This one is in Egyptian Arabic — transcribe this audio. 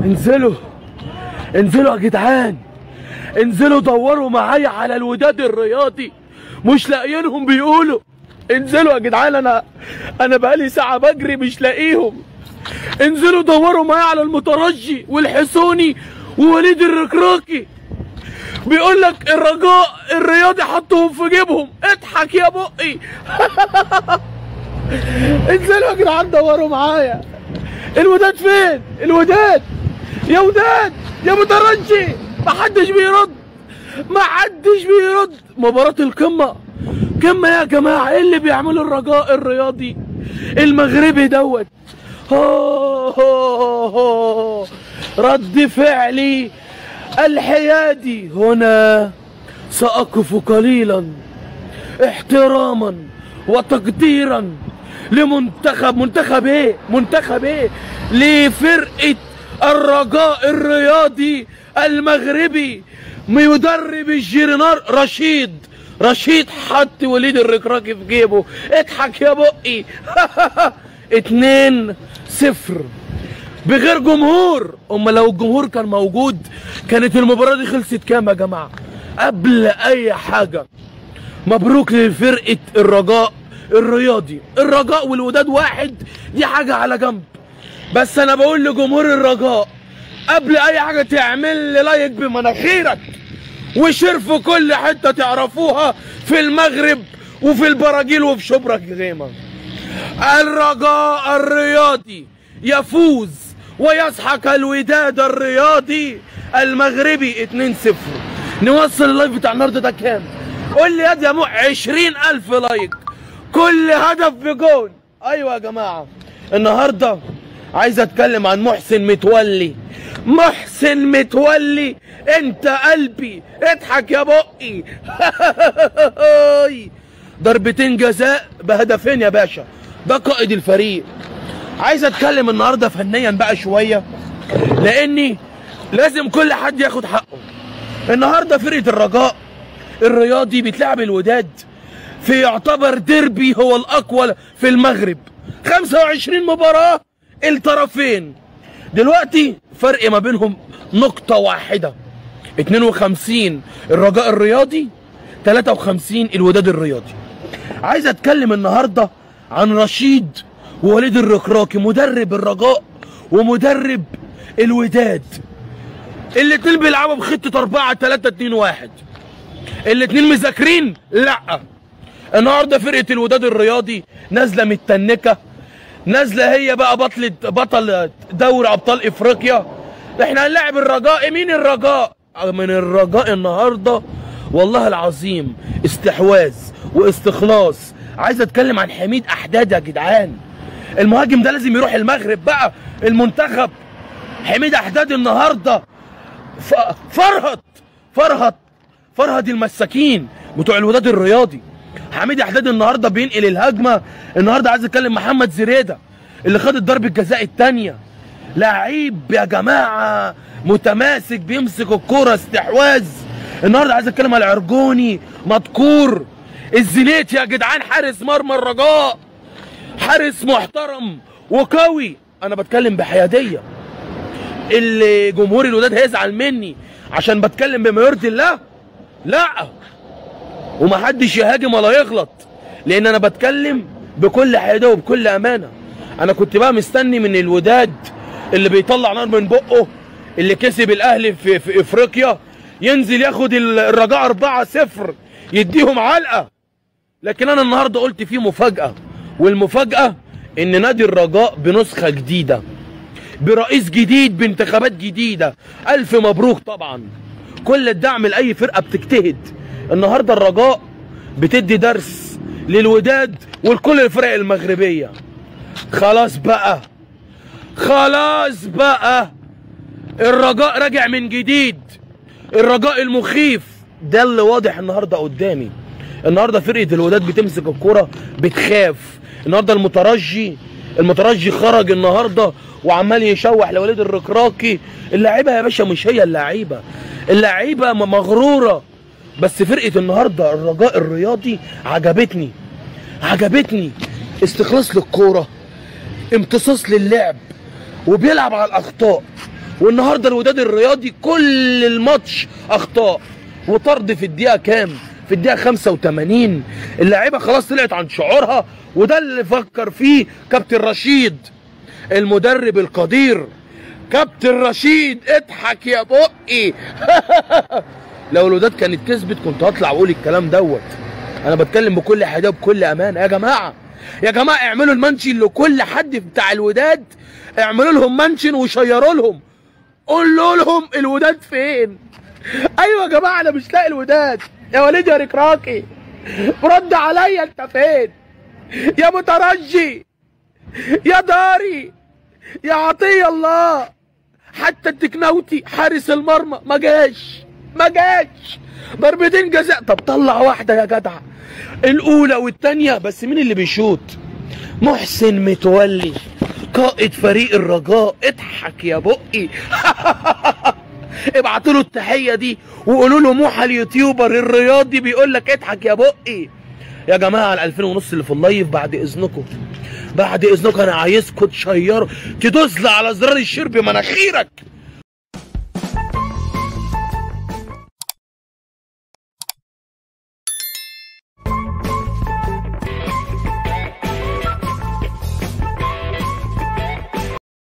انزلوا انزلوا يا جدعان انزلوا دوروا معايا على الوداد الرياضي مش لاقيينهم بيقولوا انزلوا يا جدعان انا انا بقالي ساعه بجري مش لاقيهم انزلوا دوروا معايا على المترجي والحسوني ووليد الركراكي بيقول لك الرجاء الرياضي حطهم في جيبهم اضحك يا بقي انزلوا يا جدعان دوروا معايا الوداد فين الوداد يا وداد يا مترجي محدش بيرد محدش بيرد مباراة القمة قمة يا جماعة ايه اللي بيعمله الرجاء الرياضي المغربي دوت هو هو هو رد فعلي الحيادي هنا سأقف قليلا احتراما وتقديرا لمنتخب منتخب ايه منتخب ايه لفرقة الرجاء الرياضي المغربي مدرب الجيرنار رشيد رشيد حط وليد الركراكي في جيبه اضحك يا بقي اتنين صفر بغير جمهور اما لو الجمهور كان موجود كانت المباراة دي خلصت كام يا جماعة قبل اي حاجة مبروك لفرقة الرجاء الرياضي الرجاء والوداد واحد دي حاجة على جنب بس انا بقول لجمهور الرجاء قبل اي حاجة تعمل لي لايك بمناخيرك وشير في كل حتة تعرفوها في المغرب وفي البراجيل وفي شبرا غيمة الرجاء الرياضي يفوز ويسحق الوداد الرياضي المغربي 2-0 نوصل اللايف بتاع النهارده ده كام؟ قول لي يا دي يا مو 20000 لايك كل هدف بجون ايوه يا جماعه النهارده عايز اتكلم عن محسن متولي محسن متولي انت قلبي اضحك يا بقي ضربتين جزاء بهدفين يا باشا ده قائد الفريق عايز اتكلم النهارده فنيا بقى شويه لاني لازم كل حد ياخد حقه النهارده فرقه الرجاء الرياضي بتلعب الوداد في يعتبر ديربي هو الاقوى في المغرب 25 مباراه الطرفين دلوقتي فرق ما بينهم نقطة واحدة 52 الرجاء الرياضي 53 الوداد الرياضي عايز اتكلم النهاردة عن رشيد ووليد الركراكي مدرب الرجاء ومدرب الوداد الاتنين بيلعبوا بخطة 4 3 2 1 الاتنين مذاكرين لا النهارده فرقة الوداد الرياضي نازلة متنكة نازله هي بقى بطلة بطل دوري ابطال افريقيا احنا هنلاعب الرجاء مين الرجاء من الرجاء النهارده والله العظيم استحواذ واستخلاص عايز اتكلم عن حميد احداد يا جدعان المهاجم ده لازم يروح المغرب بقى المنتخب حميد احداد النهارده ف... فرهد فرهد فرهد المساكين بتوع الوداد الرياضي حميد احداد النهارده بينقل الهجمه النهارده عايز اتكلم محمد زريده اللي خد ضربه الجزاء الثانيه لعيب يا جماعه متماسك بيمسك الكوره استحواذ النهارده عايز اتكلم على العرجوني مذكور الزنيت يا جدعان حارس مرمى الرجاء حارس محترم وقوي انا بتكلم بحياديه اللي جمهور الوداد هيزعل مني عشان بتكلم بما يرضي الله لا ومحدش يهاجم ولا يغلط لان انا بتكلم بكل حياديه وبكل امانه انا كنت بقى مستني من الوداد اللي بيطلع نار من بقه اللي كسب الاهلي في, في افريقيا ينزل ياخد الرجاء 4 0 يديهم علقه لكن انا النهارده قلت في مفاجاه والمفاجاه ان نادي الرجاء بنسخه جديده برئيس جديد بانتخابات جديده الف مبروك طبعا كل الدعم لاي فرقه بتجتهد النهارده الرجاء بتدي درس للوداد ولكل الفرق المغربيه خلاص بقى خلاص بقى الرجاء راجع من جديد الرجاء المخيف ده اللي واضح النهارده قدامي النهارده فرقه الوداد بتمسك الكوره بتخاف النهارده المترجي المترجي خرج النهارده وعمال يشوح لوليد الركراكي اللعيبه يا باشا مش هي اللعيبه اللعيبه مغروره بس فرقه النهارده الرجاء الرياضي عجبتني عجبتني استخلاص للكوره امتصاص للعب وبيلعب على الاخطاء والنهارده الوداد الرياضي كل الماتش اخطاء وطرد في الدقيقه كام في الدقيقه 85 اللعيبه خلاص طلعت عن شعورها وده اللي فكر فيه كابتن رشيد المدرب القدير كابتن رشيد اضحك يا بقي لو الوداد كانت كسبت كنت هطلع اقول الكلام دوت انا بتكلم بكل حياديه وبكل امان يا جماعه يا جماعه اعملوا المنشن لكل حد بتاع الوداد اعملوا لهم منشن وشيروا لهم قولوا لهم الوداد فين ايوه يا جماعه انا مش لاقي الوداد يا وليد يا ركراكي رد عليا انت فين يا مترجي يا داري يا عطيه الله حتى التكناوتي حارس المرمى ما جاش ما جاش ضربتين جزاء طب طلع واحده يا جدع الاولى والثانيه بس مين اللي بيشوط محسن متولي قائد فريق الرجاء اضحك يا بقي ابعتوا له التحيه دي وقولوا له موحى اليوتيوبر الرياضي بيقول لك اضحك يا بقي يا جماعه ال 2000 ونص اللي في اللايف بعد اذنكم بعد اذنكم انا عايزكم تشيروا تدوس لي على زرار الشير بمناخيرك